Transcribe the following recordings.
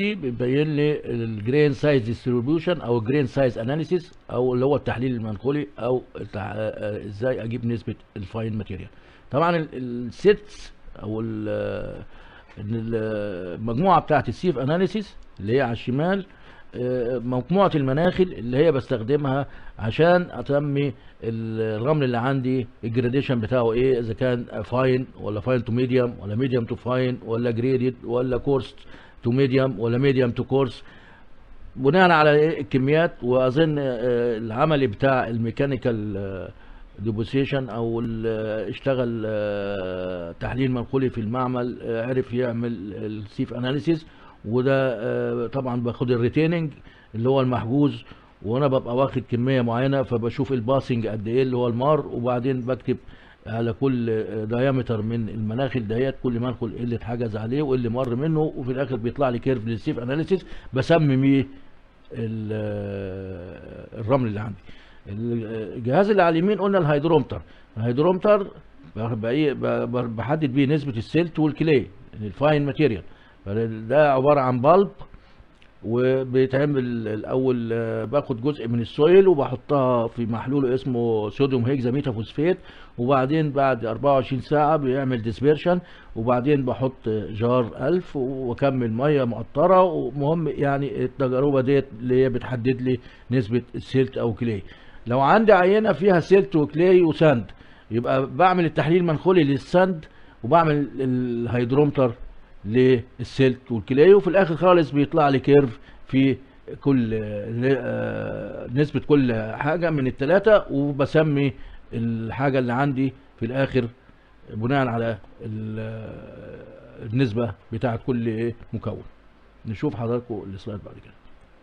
بيبين لي الجرين سايز ديستريبيوشن او الجرين سايز اناليسيس او اللي هو التحليل المنقولي او التع- آه، ازاي اجيب نسبه الفاين ماتيريال طبعا ال- السيتس او ال- آه، إن ال- المجموعه بتاعت السيف اناليسيس اللي هي على الشمال آه، مجموعه المناخل اللي هي بستخدمها عشان اسمي الرمل اللي عندي الجراديشن بتاعه ايه اذا كان فاين ولا فاين تو ميديوم ولا ميديوم تو فاين ولا جريدد ولا كورس تو ميديوم ولا ميديوم تو كورس بناء على إيه الكميات واظن آه، العملي بتاع الميكانيكال ديبوسيشن او ال- اشتغل آه، تحليل منقولي في المعمل آه، عرف يعمل السيف اناليسيس وده آه، طبعا باخد الريتيننج اللي هو المحجوز وانا ببقى واخد كميه معينه فبشوف الباسنج قد ايه اللي هو المار وبعدين بكتب على كل دايمتر من المناخل دهيت كل منخل ايه اللي اتحجز عليه وايه اللي مر منه وفي الاخر بيطلع لي كيرف للسيف اناليسيس بسمم ايه ال- الرمل اللي عندي الجهاز اللي على اليمين قلنا الهيدرومتر الهيدرومتر بقى إيه؟ ب- بحدد بيه نسبة السلت والكلي الفاين ماتيريال ده عبارة عن بالب وبيتعمل الاول آه، باخد جزء من السويل وبحطها في محلول اسمه صوديوم هيكزاميتا فوسفات وبعدين بعد 24 ساعة بيعمل ديسبيرشن وبعدين بحط جار 1000 واكمل مية مقطرة ومهم يعني التجربة ديت اللي هي بتحدد لي نسبة السلت او كلي لو عندي عينة فيها سلت وكلي وساند يبقى بعمل التحليل المنخولي للساند وبعمل الهيدرومتر للسلت والكلي وفي الاخر خالص بيطلع لي كيرف في كل آه، نسبة كل حاجة من التلاتة وبسمي الحاجة اللي عندي في الاخر بناء على ال- آه، النسبة بتاعت كل إيه مكون نشوف حضراتكم السلايد بعد كده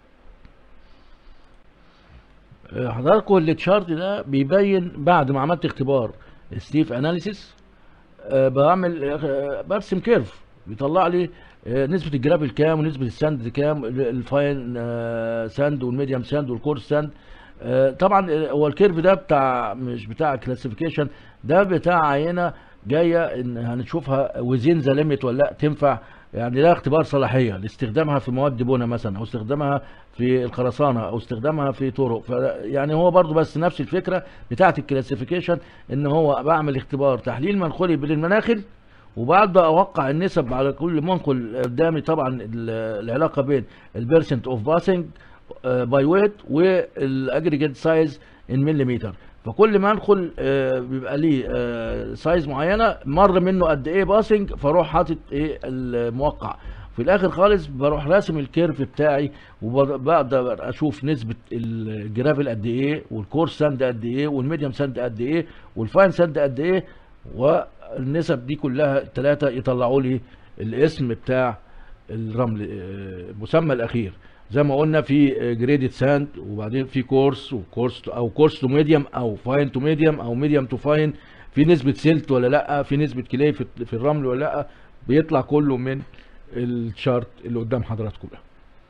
آه، حضراتكم التشارت ده بيبين بعد ما عملت اختبار ستيف اناليسيس بعمل آه، برسم كيرف بيطلع لي آه، نسبة الجرافيل كام ونسبة الساند كام ال- الفاين آه، ساند والميديوم ساند والكورس ساند آه، طبعا آه، هو الكيرف ده بتاع مش بتاع كلاسيفيكيشن ده بتاع عينة جاية ان هنشوفها وزين ذا ليميت ولا لا تنفع يعني ده اختبار صلاحية لاستخدامها في مواد بنا مثلا او استخدامها في الخرسانة او استخدامها في طرق ف يعني هو برضو بس نفس الفكرة بتاعت الكلاسيفيكيشن ان هو بعمل اختبار تحليل منخولي بين المناخل وبعد ما اوقع النسب على كل منقل قدامي طبعا ال- العلاقه بين البيرسنت اوف باسنج باي ويت والاجريجيت سايز ان مليمتر فكل ما ادخل آه، بيبقى ليه آه، سايز معينه مر منه قد ايه باسنج فاروح حاطط ايه الموقع في الاخر خالص بروح راسم الكيرف بتاعي وبقدر اشوف نسبه الجرافل قد ايه والكورس ساند قد ايه والميديوم ساند قد ايه والفاين ساند قد ايه والنسب دي كلها الثلاثه يطلعوا لي الاسم بتاع الرمل آه، المسمى الاخير زي ما قلنا في جريدد ساند وبعدين في كورس وكورس او كورس تو ميديوم او فاين تو ميديوم او ميديوم تو فاين في نسبه سيلت ولا لا في نسبه كلي في في الرمل ولا لا بيطلع كله من الشارت اللي قدام حضراتكم ده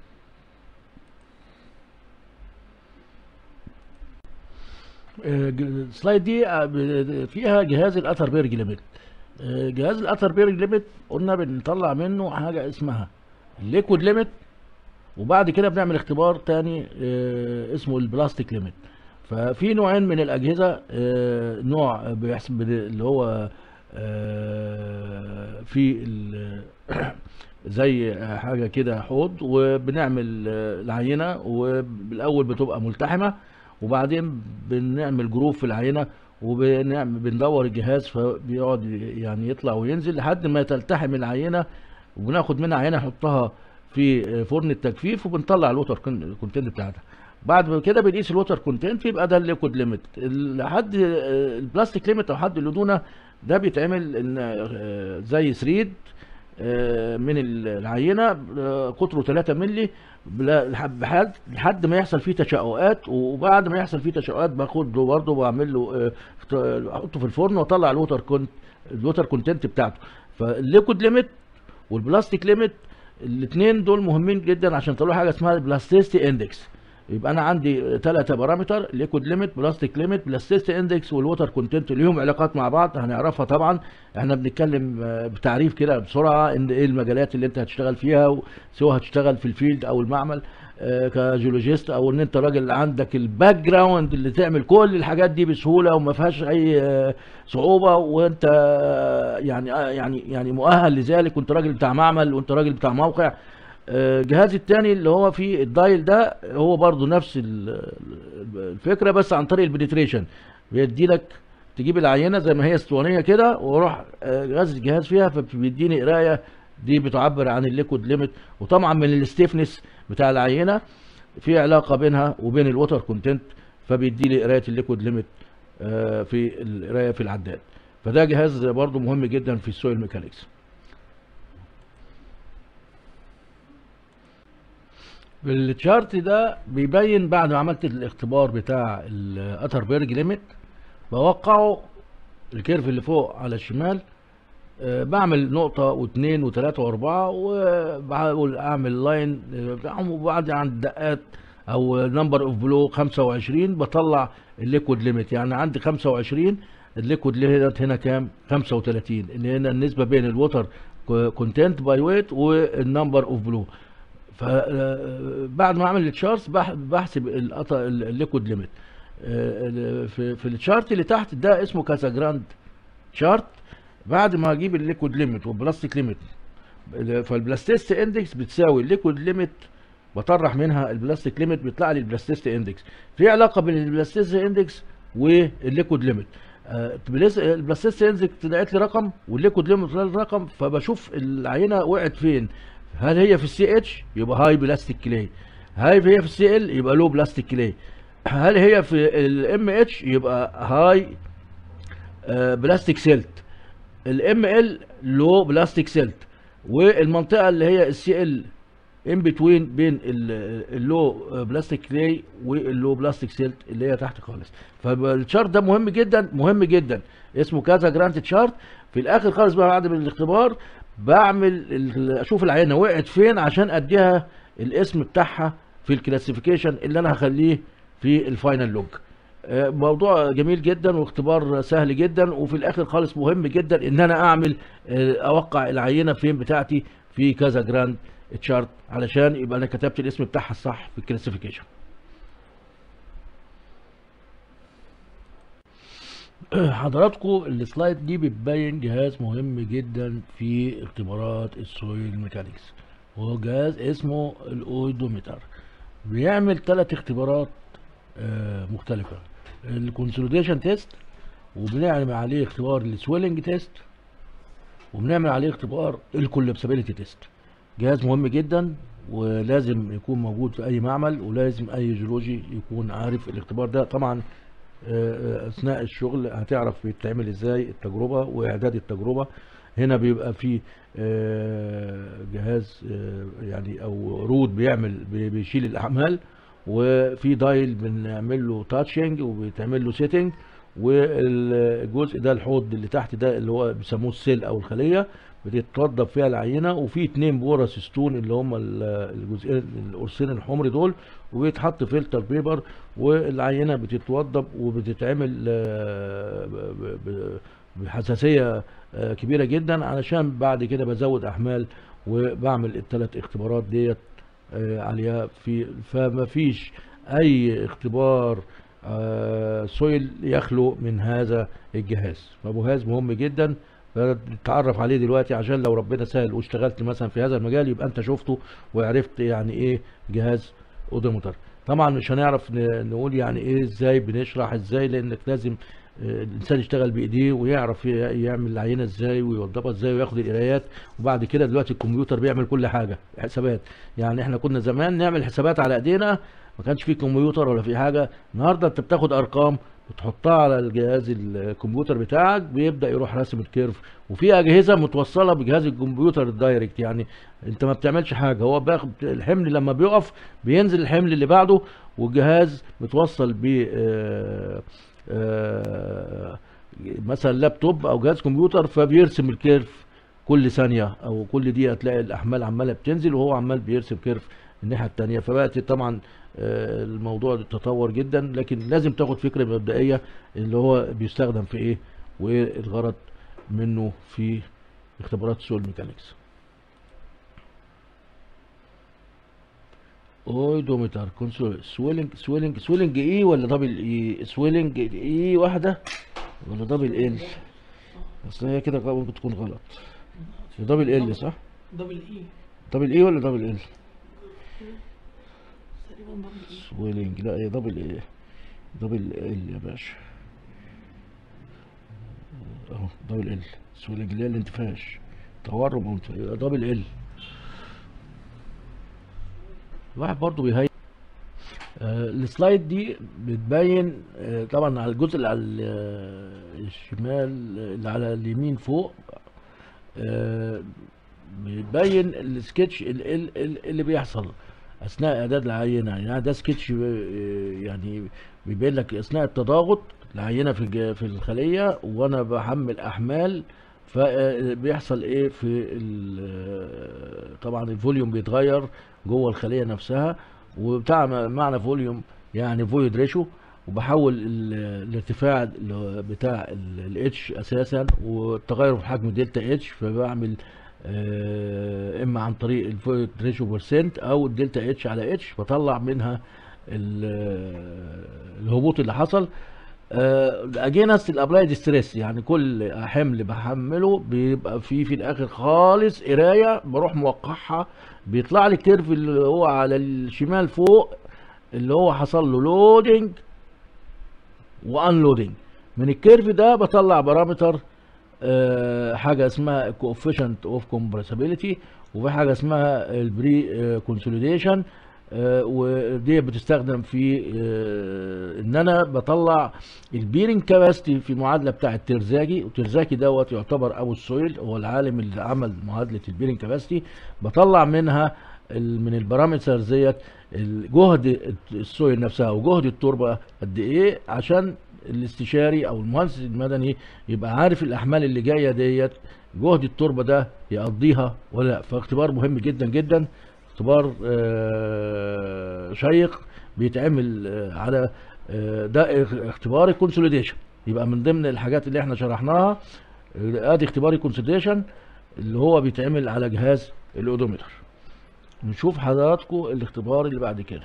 آه، ج- السلايد دي آه، ب- فيها جهاز الاتربيرج ليميت آه، جهاز الاتربيرج ليميت قلنا بنطلع منه حاجه اسمها الليكويد ليميت وبعد كده بنعمل اختبار تاني آه، اسمه البلاستيك ليميت ففي نوعين من الاجهزه آه، نوع بيحسب اللي هو آه، في ال- زي حاجه كده حوض وبنعمل آه، العينه وبالاول بتبقى ملتحمه وبعدين بنعمل جروف في العينه وبنعمل بندور الجهاز فبيقعد يعني يطلع وينزل لحد ما تلتحم العينه وبناخد منها عينه نحطها في فرن التجفيف وبنطلع الوتر كون- كونتنت بتاعتها بعد كده بنقيس الوتر كونتنت يبقى ده الليكويد ليميت لحد البلاستيك ليميت او حد اللدونه ده بيتعمل إن، آه، زي سريد آه، من العينه آه، قطره 3 مللي بلا- لحد لحد- لحد ما يحصل فيه تشققات وبعد ما يحصل فيه تشققات باخده برضه بعمل له آه، فت- احطه في الفرن واطلع الوتر كونت الوتر كونتنت بتاعته فالليكويد ليميت والبلاستيك ليميت الاثنين دول مهمين جدا عشان تطلعوا حاجه اسمها البلاستيستي اندكس يبقى انا عندي ثلاثه بارامتر ليكويد ليميت بلاستيك ليميت بلاستيست اندكس والووتر كونتنت ليهم علاقات مع بعض هنعرفها طبعا احنا بنتكلم آه، بتعريف كده بسرعه ان ايه المجالات اللي انت هتشتغل فيها سواء هتشتغل في الفيلد او المعمل آه، كجيولوجيست او ان انت راجل عندك الباك جراوند اللي تعمل كل الحاجات دي بسهوله وما فيهاش اي آه، صعوبه وانت آه، يعني آه، يعني يعني مؤهل لذلك وانت راجل بتاع معمل وانت راجل بتاع موقع آه، الجهاز التاني اللي هو فيه الدايل ده هو برضو نفس ال- الفكره بس عن طريق البنتريشن بيدي لك تجيب العينه زي ما هي اسطوانيه كده واروح آه، غاز الجهاز فيها فبيديني قرايه دي بتعبر عن الليكويد ليميت وطبعا من الستيفنس بتاع العينه في علاقه بينها وبين الووتر كونتنت فبيدي لي قرايه الليكويد ليميت آه، في القرايه في العداد فده جهاز برضو مهم جدا في السويل ميكانيكس التشارت ده بيبين بعد ما عملت الاختبار بتاع الاتربرج ليميت بوقعه الكيرف اللي فوق على الشمال آه، بعمل نقطة واثنين وثلاثة وأربعة وبحاول أعمل لاين آه، بتاعهم وبعد عند دقات أو نمبر أوف بلو 25 بطلع الليكويد ليميت يعني عندي 25 الليكويد ليميت هنا كام؟ 35 اللي هنا النسبة بين الووتر كونتنت باي ويت والنمبر أوف بلو فبعد ما اعمل التشارتس بح- بحسب الأط- الليكويد ليميت آه، في في التشارت اللي تحت ده اسمه كاساجراند شارت بعد ما اجيب الليكويد ليميت والبلاستيك ليميت فالبلاستيست اندكس بتساوي الليكويد ليميت بطرح منها البلاستيك ليميت بيطلع لي البلاستيست اندكس في علاقه بين البلاستيست اندكس والليكويد ليميت آه، بلس- البلاستيست اندكس طلعت لي رقم والليكويد ليميت طلع لي رقم فبشوف العينه وقعت فين هل هي في السي اتش يبقى هاي بلاستيك كلاي هل هي في السي ال يبقى لو بلاستيك كلاي هل هي في الام اتش يبقى هاي بلاستيك سيلت الام ال لو بلاستيك سيلت والمنطقه اللي هي السي ال ان بتوين بين ال- اللو بلاستيك كلاي واللو بلاستيك سيلت اللي هي تحت خالص فالشارت ده مهم جدا مهم جدا اسمه كذا جرانت شارت في الاخر خالص بقى بعد من الاختبار بعمل ال- اشوف العينه وقعت فين عشان اديها الاسم بتاعها في الكلاسيفيكيشن اللي انا هخليه في الفاينل لوج آه، موضوع جميل جدا واختبار سهل جدا وفي الاخر خالص مهم جدا ان انا اعمل آه، اوقع العينه فين بتاعتي في كذا جراند تشارت علشان يبقى انا كتبت الاسم بتاعها الصح في الكلاسيفيكيشن حضراتكم السلايد دي بتبين جهاز مهم جدا في اختبارات السويل ميكانيكس وهو جهاز اسمه الاودومتر بيعمل ثلاث اختبارات آه، مختلفة الكونسوليديشن تيست وبنعمل عليه اختبار السويلنج تيست وبنعمل عليه اختبار الكولابسابيلتي تيست جهاز مهم جدا ولازم يكون موجود في اي معمل ولازم اي جيولوجي يكون عارف الاختبار ده طبعا آه، آه، اثناء الشغل هتعرف بيتعمل ازاي التجربه واعداد التجربه هنا بيبقى في آه، جهاز آه، يعني او رود بيعمل بي- بيشيل الاعمال وفي دايل بنعمل له تاتشنج وبيتعمل له سيتنج والجزء ده الحوض اللي تحت ده اللي هو بيسموه السيل او الخليه بتتوضب فيها العينه وفي اتنين بورس ستون اللي هم ال- الجزئين القرصين الحمر دول وبيتحط فلتر بيبر والعينه بتتوضب وبتتعمل آه، ب- ب- بحساسيه آه، كبيره جدا علشان بعد كده بزود احمال وبعمل الثلاث اختبارات ديت آه، عليها في فما فيش اي اختبار آه، سويل يخلو من هذا الجهاز فجهاز مهم جدا نتعرف عليه دلوقتي عشان لو ربنا سهل واشتغلت مثلا في هذا المجال يبقى انت شفته وعرفت يعني ايه جهاز اودومتر طبعا مش هنعرف ن- نقول يعني ايه ازاي بنشرح ازاي لانك لازم آه، الانسان يشتغل بايديه ويعرف ي- يعمل العينه ازاي ويوضبها ازاي وياخد القرايات وبعد كده دلوقتي الكمبيوتر بيعمل كل حاجه حسابات يعني احنا كنا زمان نعمل حسابات على ايدينا ما كانش في كمبيوتر ولا في حاجه النهارده انت بتاخد ارقام بتحطها على الجهاز الكمبيوتر بتاعك بيبدا يروح راسم الكيرف وفي اجهزه متوصله بجهاز الكمبيوتر الدايركت يعني انت ما بتعملش حاجه هو بياخد الحمل لما بيقف بينزل الحمل اللي بعده والجهاز متوصل ب آه، آه، مثلا لابتوب او جهاز كمبيوتر فبيرسم الكيرف كل ثانيه او كل دقيقه تلاقي الاحمال عماله بتنزل وهو عمال بيرسم كيرف الناحيه التانيه فبقت طبعا آه، الموضوع تطور جدا لكن لازم تاخد فكره مبدئيه اللي هو بيستخدم في ايه والغرض منه في اختبارات سول ميكانيكس اودومتر كونسول سويلنج سويلنج سويلنج اي ولا دبل اي سويلنج اي واحده ولا دبل ال اصل هي كده ممكن تكون غلط هي دبل ال صح دبل اي دبل اي ولا دبل ال تقريبا دبل اي سويلنج لا هي دبل ايه دبل ال يا باشا اهو دبل ال سويلنج اللي هي الانتفاش تورم او انتفاش يبقى دبل ال الواحد برضو بيهيئ آه السلايد دي بتبين آه طبعا على الجزء اللي على ال- آه، الشمال اللي على اليمين فوق آه بيبين السكتش ال- ال- ال- اللي بيحصل اثناء اعداد العينه يعني ده سكتش آه، يعني بيبين لك اثناء التضاغط العينه في الج- في الخليه وانا بحمل احمال فبيحصل ايه في ال- طبعا الفوليوم بيتغير جوه الخليه نفسها وبتاع معنى فوليوم يعني فويد ريشو وبحول ال- الارتفاع ال- بتاع الاتش اساسا والتغير في حجم دلتا اتش فبعمل آه، اما عن طريق الفويد ريشو بيرسنت او الدلتا اتش على اتش بطلع منها ال- الهبوط اللي حصل اجينست الابلايد ستريس يعني كل حمل بحمله بيبقى فيه في الاخر خالص قرايه بروح موقعها بيطلع لي الكيرف اللي هو على الشمال فوق اللي هو حصل له لودنج وانلودنج من الكيرف ده بطلع بارامتر آه، حاجه اسمها coefficient اوف compressibility وفي حاجه اسمها البري كونسوليديشن ودي بتستخدم في آه، ان انا بطلع البيرنج كاباسيتي في معادله بتاعه ترزاجي وترزاجي دوت يعتبر ابو السويل هو العالم اللي عمل معادله البيرنج كاباسيتي بطلع منها ال- من البارامترز ديت الجهد السويل نفسها وجهد التربه قد ايه عشان الاستشاري او المهندس المدني يبقى عارف الاحمال اللي جايه ديت جهد التربه ده يقضيها ولا لا فاختبار مهم جدا جدا اختبار آه، شيق بيتعمل آه، على آه، ده اختبار الكونسوليديشن يبقى من ضمن الحاجات اللي احنا شرحناها آه، ادي اختبار الكونسوليديشن اللي هو بيتعمل على جهاز الاودومتر نشوف حضراتكم الاختبار اللي بعد كده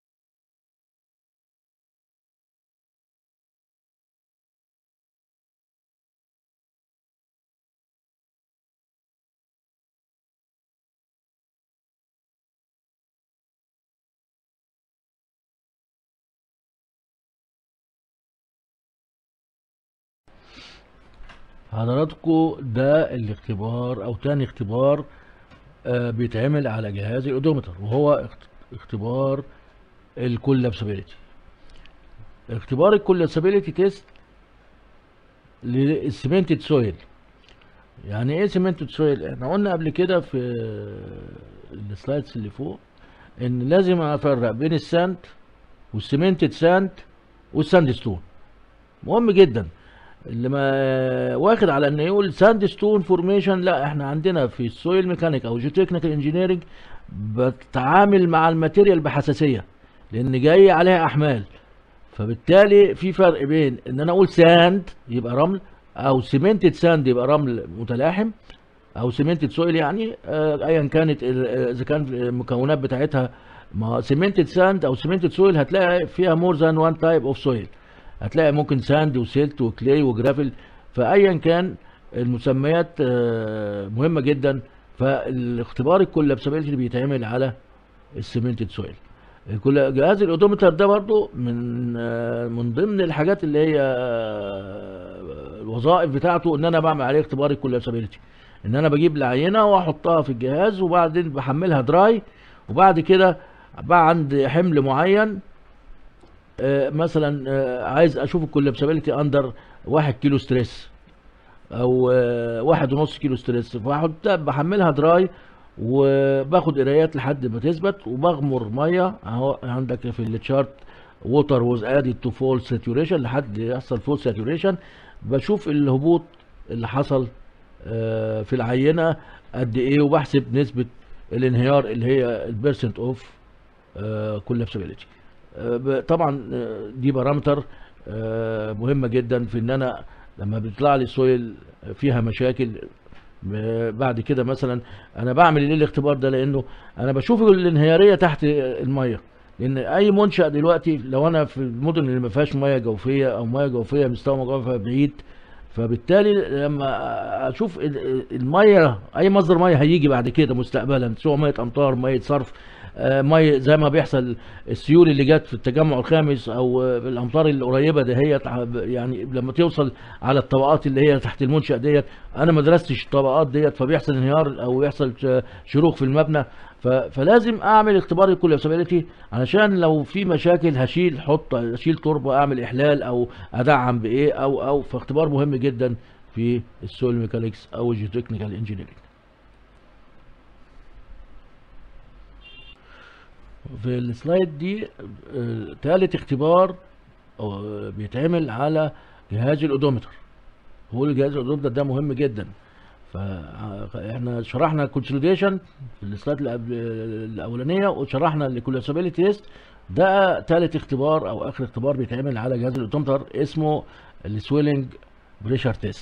حضراتكم ده الاختبار او تاني اختبار آه، بيتعمل على جهاز الاودومتر وهو اخت- اختبار الكولابسابيلتي اختبار الكولابسابيلتي تيست للسيمنتد سويل يعني ايه سيمنتد سويل احنا قلنا قبل كده في السلايدز اللي فوق ان لازم افرق بين الساند والسيمنتد ساند والساند ستون مهم جدا اللي ما واخد على ان يقول ساند ستون فورميشن لا احنا عندنا في السويل ميكانيك او جيوتكنيكال انجينيرنج بتعامل مع الماتيريال بحساسيه لان جاي عليها احمال فبالتالي في فرق بين ان انا اقول ساند يبقى رمل او سيمنتد ساند يبقى رمل متلاحم او سيمنتد سويل يعني آه، ايا كانت ال- آه، اذا كان المكونات بتاعتها ما سيمنتد ساند او سيمنتد سويل هتلاقي فيها مور ذان وان تايب اوف سويل هتلاقي ممكن ساند وسيلت وكلي وجرافل فايا كان المسميات آه، مهمه جدا فالاختبار الكولابسابيلتي اللي بيتعمل على السيمنتد سويل الكل- جهاز الاودومتر ده برضو من آه، من ضمن الحاجات اللي هي آه، الوظائف بتاعته ان انا بعمل عليه اختبار الكولابسابيلتي ان انا بجيب العينه واحطها في الجهاز وبعدين بحملها دراي وبعد كده بقى عند حمل معين آه، مثلا آه، عايز اشوف الكولابسابيلتي اندر واحد كيلو ستريس او آه، واحد ونص كيلو ستريس فاحط بحملها دراي وباخد قرايات لحد ما تثبت وبغمر ميه اهو عندك في التشارت ووتر ووز ادد تو فول ساتوريشن لحد يحصل فول ساتوريشن بشوف الهبوط اللي حصل آه، في العينه قد ايه وبحسب نسبه الانهيار اللي هي البيرسنت اوف كولابسابيلتي طبعا آه، دي بارامتر آه، مهمه جدا في ان انا لما بيطلع لي سويل فيها مشاكل ب- بعد كده مثلا انا بعمل ليه الاختبار ده لانه انا بشوف الانهياريه تحت الميه لان اي منشا دلوقتي لو انا في المدن اللي ما فيهاش ميه جوفيه او ميه جوفيه مستوى مجوفها بعيد فبالتالي لما اشوف ال- الميه اي مصدر ميه هيجي بعد كده مستقبلا سواء ميه امطار ميه صرف آه، ميه زي ما بيحصل السيول اللي جت في التجمع الخامس او آه، الامطار القريبه دهيت ع- يعني لما توصل على الطبقات اللي هي تحت المنشا ديت انا ما درستش الطبقات ديت فبيحصل انهيار او يحصل ش- شروخ في المبنى ف- فلازم اعمل اختبار الكولابسابيلتي علشان لو في مشاكل هشيل حط اشيل تربه اعمل احلال او ادعم بايه او او فاختبار مهم جدا في السويل ميكانيكس او الجيوتكنيكال انجينيرنج في السلايد دي آه، تالت اختبار آه، بيتعمل على جهاز الاودومتر هو الجهاز الاودومتر ده مهم جدا فاحنا شرحنا الكونسوليديشن في السلايد اللي قبل- الاولانيه وشرحنا الكولاسابيلتي تيست ده تالت اختبار او اخر اختبار بيتعمل على جهاز الاودومتر اسمه السويلنج بريشر تيست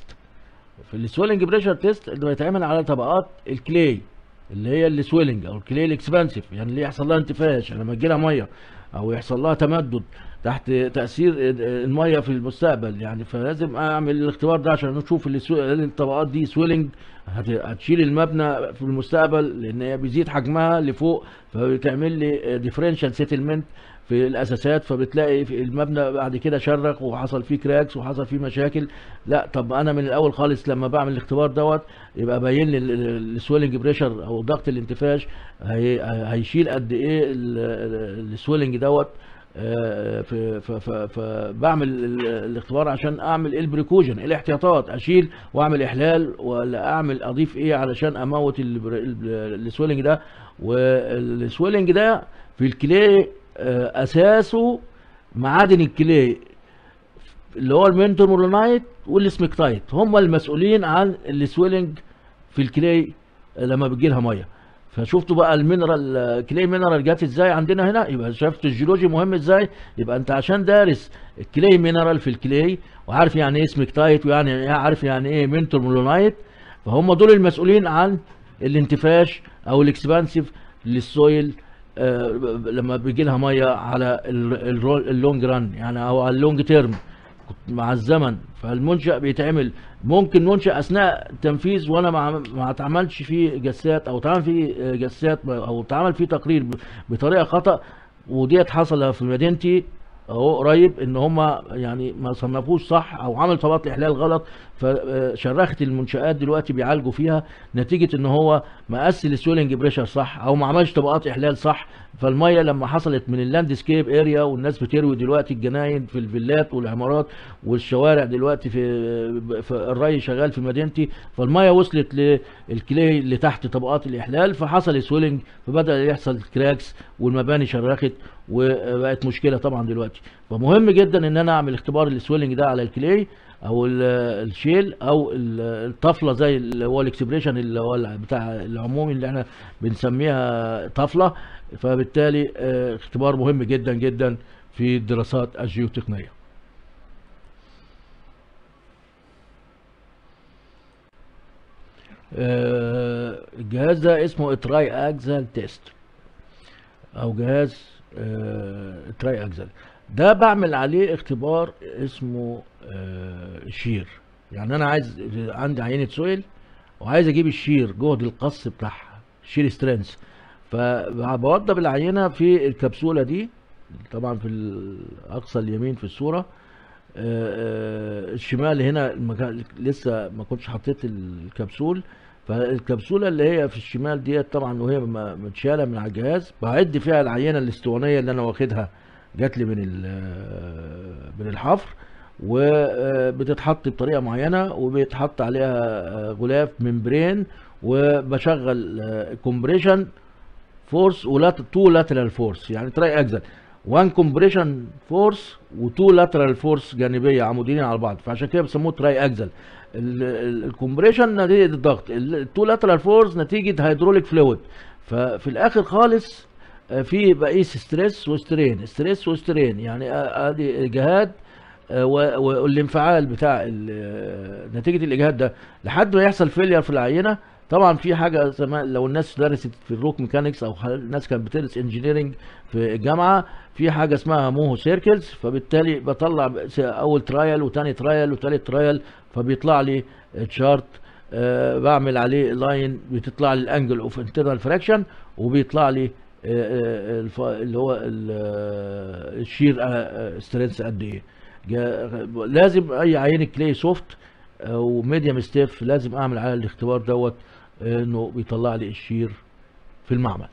في السويلنج بريشر تيست اللي بيتعمل على طبقات الكلي اللي هي السويلنج او الكلي الاكسبانسيف يعني اللي يحصل لها انتفاش يعني لما تجي لها ميه او يحصل لها تمدد تحت تاثير الميه في المستقبل يعني فلازم اعمل الاختبار ده عشان نشوف السو- الطبقات دي سويلنج هت- هتشيل المبنى في المستقبل لان هي بيزيد حجمها لفوق فبتعمل لي ديفرنشال سيتلمنت في الاساسات فبتلاقي في المبنى بعد كده شرخ وحصل فيه كراكس وحصل فيه مشاكل لا طب انا من الاول خالص لما بعمل الاختبار دوت يبقى باين لي السويلنج بريشر او ضغط الانتفاش هي هيشيل قد ايه السويلنج دوت آه، ف- ف- ف- فبعمل ال- الاختبار عشان اعمل ايه البريكوجن ايه الاحتياطات اشيل واعمل احلال ولا اعمل اضيف ايه علشان اموت البر- ال- السويلنج ده والسويلنج ده في الكلي آه، اساسه معادن الكلي اللي هو المنتومولونايت والسمكتايت هم المسؤولين عن السويلنج في الكلي لما بتجي لها ميه فشفتوا بقى المينرال كلي مينرال جت ازاي عندنا هنا يبقى شفت الجيولوجي مهم ازاي يبقى انت عشان دارس الكلي مينرال في الكلي وعارف يعني ايه سمكتايت ويعني عارف يعني ايه منتومولونايت فهم دول المسؤولين عن الانتفاش او الاكسبانسيف للسويل آه، لما بيجي لها ميه على ال- الرو- اللونج ران يعني او على اللونج تيرم مع الزمن فالمنشأ بيتعمل ممكن منشأ أثناء التنفيذ وأنا ما ما اتعملش فيه جسات أو اتعمل فيه جسات أو اتعمل فيه تقرير ب- بطريقة خطأ وديت حصل في مدينتي اهو قريب ان هم يعني ما صنفوش صح او عمل طبقات احلال غلط فشرخت المنشآت دلوقتي بيعالجوا فيها نتيجة ان هو مقاس السويلنج بريشر صح او ما عملش طبقات احلال صح فالميه لما حصلت من اللاندسكيب اريا والناس بتروي دلوقتي الجناين في الفيلات والعمارات والشوارع دلوقتي في, في الري شغال في مدينتي فالميه وصلت للكلي اللي تحت طبقات الاحلال فحصل سويلنج فبدا يحصل كراكس والمباني شرخت وبقت مشكله طبعا دلوقتي فمهم جدا ان انا اعمل اختبار السويلنج ده على الكلي او ال- الشيل او ال- الطفله زي اللي هو الاكسبريشن اللي هو بتاع العمومي اللي احنا بنسميها طفله فبالتالي آه، اختبار مهم جدا جدا في الدراسات الجيوتقنيه آه، الجهاز ده اسمه تراي اكزال تيست او جهاز تراي اكزال ده بعمل عليه اختبار اسمه آه، شير يعني انا عايز عندي عينة سويل وعايز اجيب الشير جهد القص بتاعها شير سترينث فبوضب العينة في الكبسولة دي طبعا في الاقصى اليمين في الصورة آه، آه، الشمال هنا المكان لسه ما كنتش حطيت الكبسول فالكبسولة اللي هي في الشمال ديت طبعا وهي م- متشالة من على الجهاز بعد فيها العينة الاسطوانية اللي انا واخدها جات لي من ال- من الحفر وبتتحط بطريقة معينة وبيتحط عليها آه، غلاف ممبرين وبشغل كومبريشن فورس ولا تو لاترال فورس يعني تراي اكزل وان كومبريشن فورس وتو لاترال فورس جانبيه عموديين على بعض فعشان كده بيسموه تراي اكزل الكومبريشن نتيجه الضغط التو لاترال فورس نتيجه هيدروليك فلويد ففي الاخر خالص آه، في بقيس ستريس وسترين ستريس وسترين يعني آه، ادي اجهاد آه، و- والانفعال بتاع ال- آه، نتيجه الاجهاد ده لحد ما يحصل فيلير في العينه طبعا في حاجه زمان لو الناس درست في الروك ميكانكس او خل- الناس كانت بتدرس انجينيرنج في الجامعه في حاجه اسمها موهو سيركلز فبالتالي بطلع س- اول ترايل وتاني ترايل وتالت ترايل فبيطلع لي تشارت آه بعمل عليه لاين بتطلع لي الانجل اوف انترنال فراكشن وبيطلع لي آه، آه، الف- اللي هو ال- آه، الشير سترينث قد ايه جا- لازم اي عينه كلي سوفت او ميديوم ستيف لازم اعمل على الاختبار دوت آه، انه بيطلع لي الشير في المعمل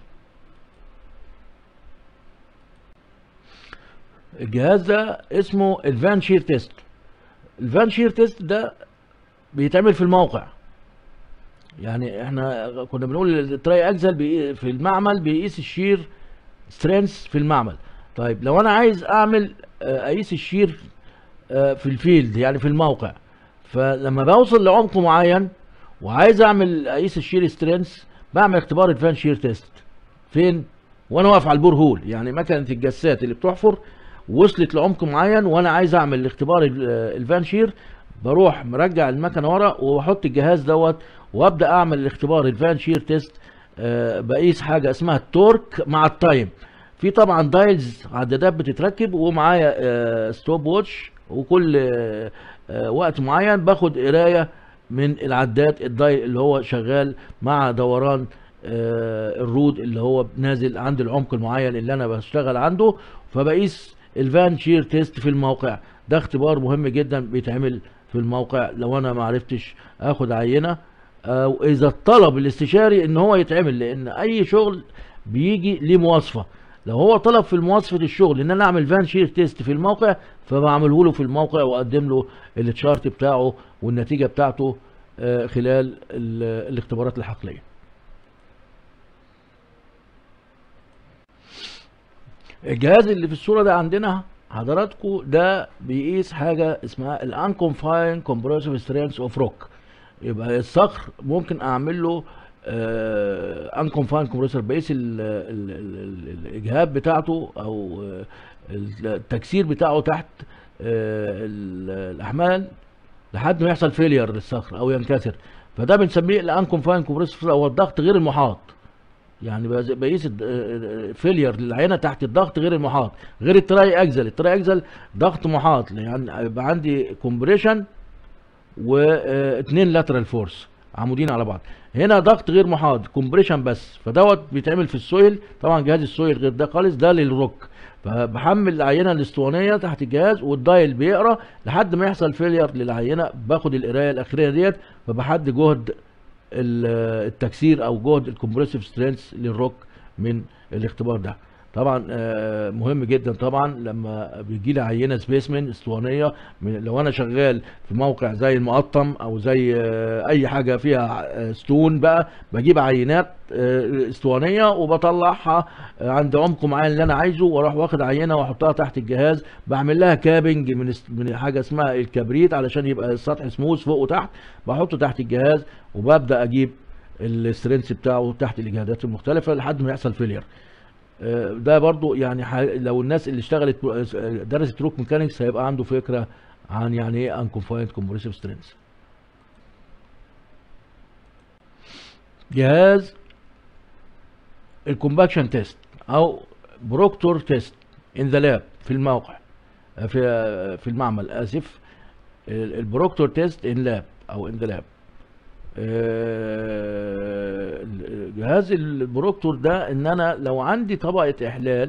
الجهاز ده اسمه الفان شير تيست الفان شير تيست ده بيتعمل في الموقع يعني احنا كنا بنقول التراي اكزل بي- في المعمل بيقيس الشير سترينث في المعمل طيب لو انا عايز اعمل آه، اقيس الشير آه، في الفيلد يعني في الموقع فلما بوصل لعمق معين وعايز اعمل اقيس الشير سترينث بعمل اختبار الفان شير تيست فين وانا واقف على البور هول يعني مكنه الجسات اللي بتحفر وصلت لعمق معين وانا عايز اعمل اختبار ال- الفان شير بروح مرجع المكنه ورا وبحط الجهاز دوت وابدا اعمل الاختبار الفان شير تيست آه، بقيس حاجه اسمها التورك مع التايم في طبعا دايلز عدادات بتتركب ومعايا آه، ستوب ووتش وكل آه، آه، وقت معين باخد قرايه من العداد الدايل اللي هو شغال مع دوران آه، الرود اللي هو نازل عند العمق المعين اللي انا بشتغل عنده فبقيس الفان شير تيست في الموقع ده اختبار مهم جدا بيتعمل في الموقع لو انا ما عرفتش اخد عينه او اذا الطلب الاستشاري ان هو يتعمل لان اي شغل بيجي ليه مواصفه لو هو طلب في مواصفه الشغل ان انا اعمل فان شير تيست في الموقع فبعمله له في الموقع واقدم له التشارت بتاعه والنتيجه بتاعته آه، خلال ال- الاختبارات الحقليه الجهاز اللي في الصوره ده عندنا حضراتكم ده بيقيس حاجه اسمها الانكونفاين كومبريسيف سترينث اوف روك يبقى الصخر ممكن اعمل له انكونفاين كومبريسور بقيس ال- ال- ال- ال- الاجهاد بتاعته او آه، التكسير بتاعه تحت آه، ال- الاحمال لحد ما يحصل فيلير للصخر او ينكسر فده بنسميه الانكونفاين كومبريسور او الضغط غير المحاط يعني بز- بقيس فيلير للعينه تحت الضغط غير المحاط غير التراي اكزل التراي اكزل ضغط محاط يعني يبقى عندي كومبريشن واثنين لاترال فورس عمودين على بعض هنا ضغط غير محاط كومبريشن بس فدوت بيتعمل في السويل طبعا جهاز السويل غير ده خالص ده للروك فبحمل العينه الاسطوانيه تحت الجهاز والدايل بيقرا لحد ما يحصل فيلير للعينه باخد القرايه الاخيره ديت فبحد جهد ال- التكسير او جهد الكومبريسيف سترينث للروك من الاختبار ده طبعا آه، مهم جدا طبعا لما بيجي لي عينه سبيسمن اسطوانيه من- لو انا شغال في موقع زي المقطم او زي آه، اي حاجه فيها آه، ستون بقى بجيب عينات آه، اسطوانيه وبطلعها آه، عند عمق معين اللي انا عايزه واروح واخد عينه واحطها تحت الجهاز بعمل لها كابنج من است- من حاجه اسمها الكبريت علشان يبقى السطح سموث فوق وتحت بحطه تحت الجهاز وببدا اجيب السترينث بتاعه تحت الاجهادات المختلفه لحد ما يحصل فيلير آه، ده برضو يعني ح- لو الناس اللي اشتغلت آه، درست روك ميكانكس هيبقى عنده فكره عن يعني ايه انكونفايند كومبريسيف سترينث جهاز الكومباكشن تيست او بروكتور تيست ان ذا لاب في الموقع آه، في آه، في المعمل اسف ال- البروكتور تيست ان لاب او ان ذا لاب آه، جهاز البروكتور ده ان انا لو عندي طبقة احلال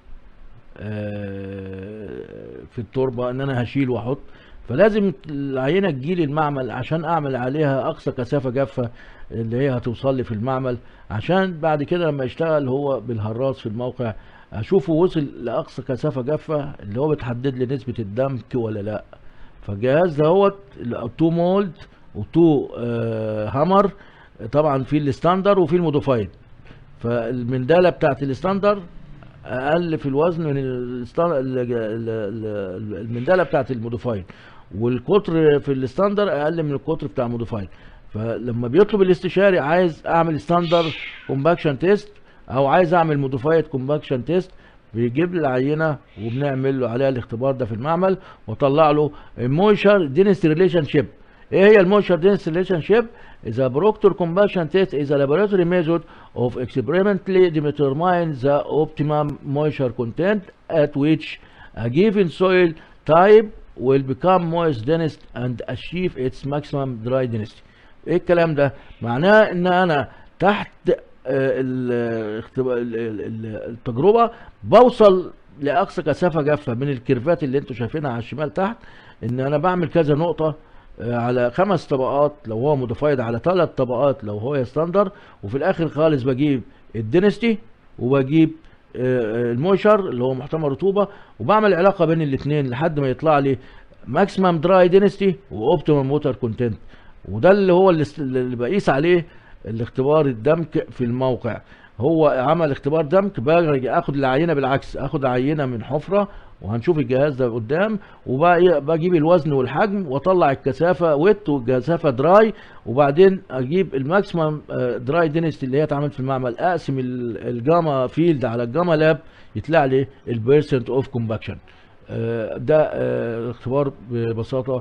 آه، في التربة ان انا هشيل واحط فلازم العينة تجيلي المعمل عشان اعمل عليها اقصى كثافة جافة اللي هي هتوصل لي في المعمل عشان بعد كده لما يشتغل هو بالهراس في الموقع اشوفه وصل لاقصى كثافة جافة اللي هو بتحدد لي نسبة الدمك ولا لا فالجهاز دهوت تو مولد وتو آه هامر طبعا في الستاندر وفي الموديفايد فالمنداله بتاعت الستاندر اقل في الوزن من الستان- ال- ال- ال- المندله بتاعت الموديفايد والقطر في الستاندر اقل من القطر بتاع الموديفايد فلما بيطلب الاستشاري عايز اعمل ستاندر كومباكشن تيست او عايز اعمل موديفايد كومباكشن تيست بيجيب لي العينه وبنعمل له عليها الاختبار ده في المعمل واطلع له المويشر دينست ريليشن شيب ايه هي المويشر دينست ريليشن شيب is a proctor combustion test is a laboratory method of experimentally determine the optimum moisture content at which a given soil type will become moist density and achieve its maximum dry density ايه الكلام ده معناه ان انا تحت آه، ال- اختبا- ال- ال- ال- التجربه بوصل لاقصى كثافه جافه من الكيرفات اللي انتوا شايفينها على الشمال تحت ان انا بعمل كذا نقطه آه، على خمس طبقات لو هو موديفايد على ثلاث طبقات لو هو ستاندر وفي الاخر خالص بجيب الدينستي وبجيب آه، المويشر اللي هو محتمل رطوبه وبعمل علاقه بين الاثنين لحد ما يطلع لي ماكسيمم دراي دينستي واوبتيمم ووتر كونتنت وده اللي هو اللي, است- اللي بقيس عليه الاختبار الدمك في الموقع هو عمل اختبار دمك باجي اخد العينه بالعكس اخد عينه من حفره وهنشوف الجهاز ده قدام وبجيب الوزن والحجم واطلع الكثافه ويت والكثافه دراي وبعدين اجيب الماكسيمم دراي دينستي اللي هي اتعملت في المعمل اقسم ال- الجاما فيلد على الجاما لاب يطلع لي البيرسنت اوف كومباكشن ده آه، اختبار ببساطه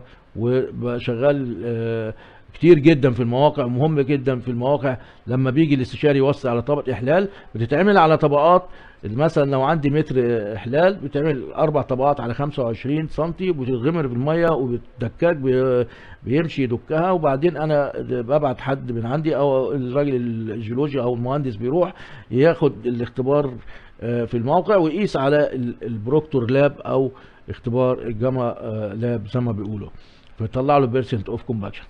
وشغال آه، كتير جدا في المواقع مهم جدا في المواقع لما بيجي الاستشاري يوصي على طبقه احلال بتتعمل على طبقات مثلا لو عندي متر احلال بتعمل اربع طبقات على 25 سم وبتتغمر بالميه وبتدكاك بي- بيمشي يدكها وبعدين انا ببعت حد من عندي او الراجل الجيولوجي او المهندس بيروح ياخد الاختبار آه، في الموقع ويقيس على ال- البروكتور لاب او اختبار الجاما آه، لاب زي ما بيقولوا فيطلع له بيرسنت اوف كومباكشن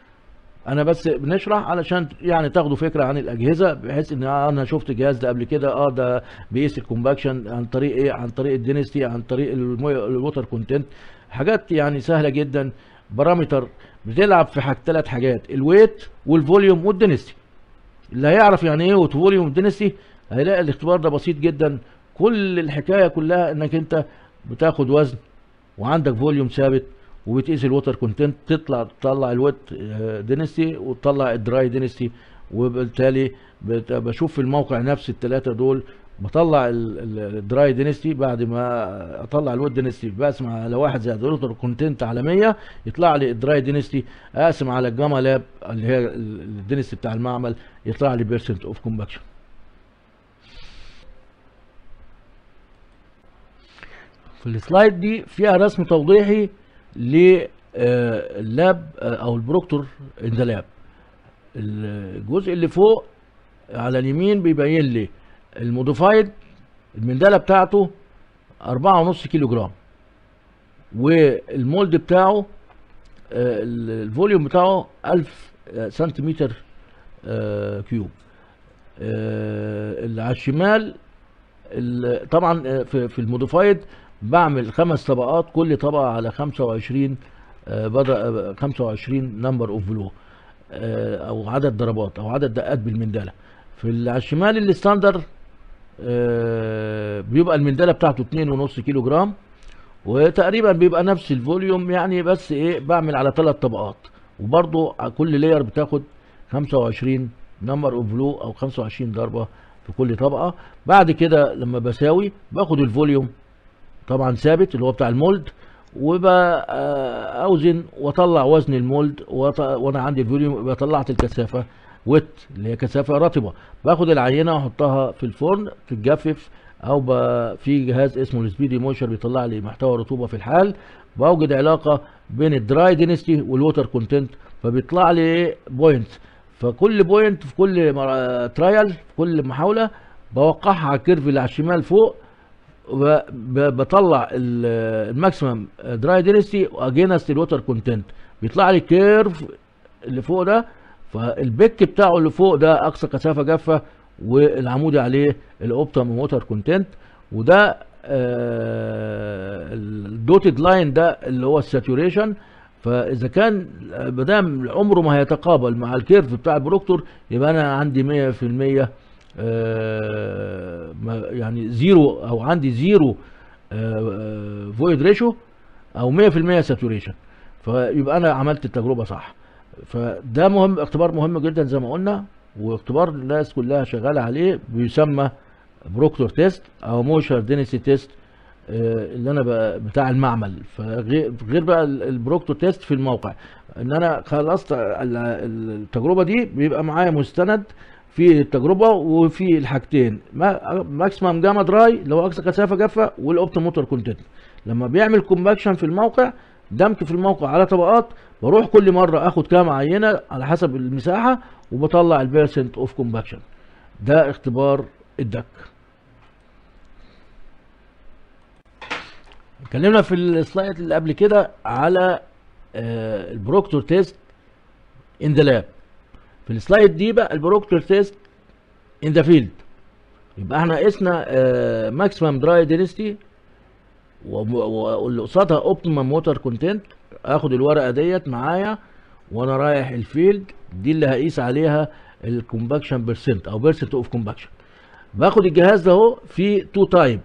انا بس بنشرح علشان يعني تاخدوا فكره عن الاجهزه بحيث ان انا شفت الجهاز ده قبل كده اه ده بيقيس الكومباكشن عن طريق ايه عن طريق الدينستي عن طريق المي- الووتر كونتنت حاجات يعني سهله جدا بارامتر بتلعب في حاجة ثلاث حاجات الويت والفوليوم والدينستي اللي هيعرف يعني ايه ويت فوليوم ودينستي هيلاقي الاختبار ده بسيط جدا كل الحكايه كلها انك انت بتاخد وزن وعندك فوليوم ثابت وبتقيس الووتر كونتنت تطلع تطلع الويت دينستي وتطلع الدراي دينستي وبالتالي بت- بشوف في الموقع نفس الثلاثه دول بطلع الدراي دينستي بعد ما اطلع الويت دينستي بقسم على واحد زائد الووتر كونتنت على 100 يطلع لي الدراي دينستي اقسم على الجاما لاب اللي هي الدينستي بتاع المعمل يطلع لي بيرسنت اوف كومباكشن في السلايد دي فيها رسم توضيحي لللاب او البروكتور ان ذا لاب الجزء اللي فوق على اليمين بيبين لي الموديفايد المندله بتاعته أربعة ونص كيلو جرام والمولد بتاعه آه، ال- الفوليوم بتاعه ألف آه، سنتيمتر آه، كيوب آه، اللي على الشمال ال- طبعا آه، في في الموديفايد بعمل خمس طبقات كل طبقه على 25 آه، بدا آه، 25 نمبر اوف فلو او عدد ضربات او عدد دقات بالمندله في ال- على الشمال الستاندر آه، بيبقى المندله بتاعته 2.5 كيلو جرام وتقريبا بيبقى نفس الفوليوم يعني بس ايه بعمل على ثلاث طبقات وبرضو كل لاير بتاخد 25 نمبر اوف فلو او 25 ضربه في كل طبقه بعد كده لما بساوي باخد الفوليوم طبعا ثابت اللي هو بتاع المولد وبأوزن واطلع وزن المولد وط- وانا عندي الفوليوم يبقى طلعت الكثافه ويت اللي هي كثافه رطبه باخد العينه واحطها في الفرن تتجفف او ب... في جهاز اسمه السبيدي مويشر بيطلع لي محتوى رطوبه في الحال بوجد علاقه بين الدراي دينستي والووتر كونتنت فبيطلع لي بوينت فكل بوينت في كل مر- ترايل في كل محاوله بوقعها على الكيرف اللي على الشمال فوق وب- ب- بطلع ال- الماكسيمم دراي دينستي واجينست الووتر كونتنت بيطلع لي كيرف اللي فوق ده فالبيك بتاعه اللي فوق ده اقصى كثافه جافه والعمودي عليه الاوبتيمم ووتر كونتنت وده الدوتد لاين ده اللي هو الساتوريشن فاذا كان ما دام عمره ما هيتقابل مع الكيرف بتاع البروكتور يبقى انا عندي 100% آه، ما- يعني زيرو او عندي زيرو فويد ريشيو او 100% ساتوريشن فيبقى انا عملت التجربه صح فده مهم اختبار مهم جدا زي ما قلنا واختبار الناس كلها شغاله عليه بيسمى بروكتور تيست او موشر دينسي تيست اللي انا بقى بتاع المعمل فغير غير بقى ال- البروكتور تيست في الموقع ان انا خلصت ال- ال- التجربه دي بيبقى معايا مستند في التجربه وفي الحاجتين ما- ماكسيمم جاما دراي اللي هو اقصى كثافه جافه والاوبتيم موتور كونتنت لما بيعمل كومباكشن في الموقع دمج في الموقع على طبقات بروح كل مره اخد كام عينه على حسب المساحه وبطلع البيرسنت اوف كومباكشن ده اختبار الدك اتكلمنا في السلايد اللي قبل كده على آه، البروكتور تيست ان ذا لاب في السلايد دي بقى البروكتور تيست ان ذا فيلد يبقى احنا قسنا ماكسيمم دراي دينستي واللي قصادها اوبتيمم موتور كونتنت اخد الورقه ديت معايا وانا رايح الفيلد دي اللي هقيس عليها الكومباكشن بيرسنت او بيرسنت اوف كومباكشن باخد الجهاز ده اهو في 2 تايب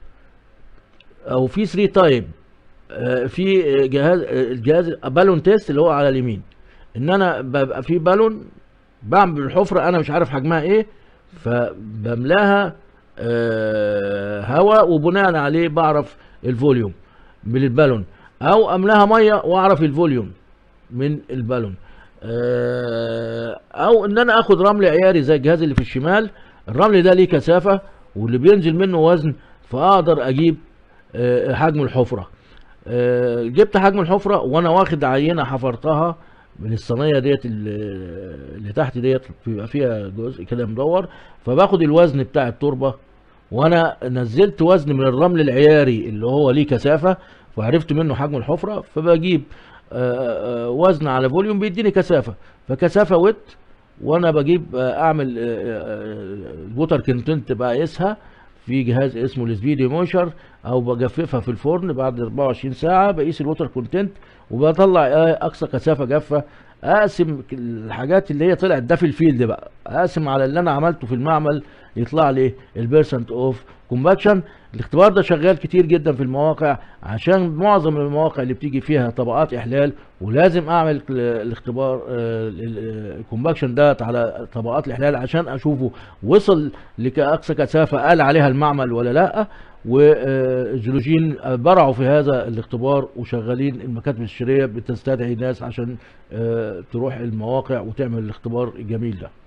او في 3 تايب في جهاز آه، الجهاز بالون تيست اللي هو على اليمين ان انا ببقى في بالون بعمل الحفره انا مش عارف حجمها ايه فبملاها آه، هواء وبناء عليه بعرف الفوليوم من البالون او املاها ميه واعرف الفوليوم من البالون آه، او ان انا اخد رمل عياري زي الجهاز اللي في الشمال الرمل ده ليه كثافه واللي بينزل منه وزن فاقدر اجيب آه، حجم الحفره آه، جبت حجم الحفره وانا واخد عينه حفرتها من الصينيه ديت اللي اللي تحت ديت بيبقى فيها جزء كده مدور فباخد الوزن بتاع التربه وانا نزلت وزن من الرمل العياري اللي هو ليه كثافه وعرفت منه حجم الحفره فبجيب آه، آه، وزن على فوليوم بيديني كثافه فكثافه ويت وانا بجيب آه، اعمل الوتر كونتنت بقيسها في جهاز اسمه السبيدي موشر او بجففها في الفرن بعد 24 ساعه بقيس الوتر كونتنت وبطلع آه، اقصى كثافه جافه اقسم الحاجات اللي هي طلعت ده في الفيلد بقى اقسم على اللي انا عملته في المعمل يطلع لي البيرسنت اوف كومباكشن الاختبار ده شغال كتير جدا في المواقع عشان معظم المواقع اللي بتيجي فيها طبقات احلال ولازم اعمل ال- الاختبار الكومباكشن ده على طبقات الاحلال عشان اشوفه وصل لاقصى كثافه قال عليها المعمل ولا لا والجيولوجيين برعوا في هذا الاختبار وشغالين المكاتب الشريه بتستدعي ناس عشان آه، تروح المواقع وتعمل الاختبار الجميل ده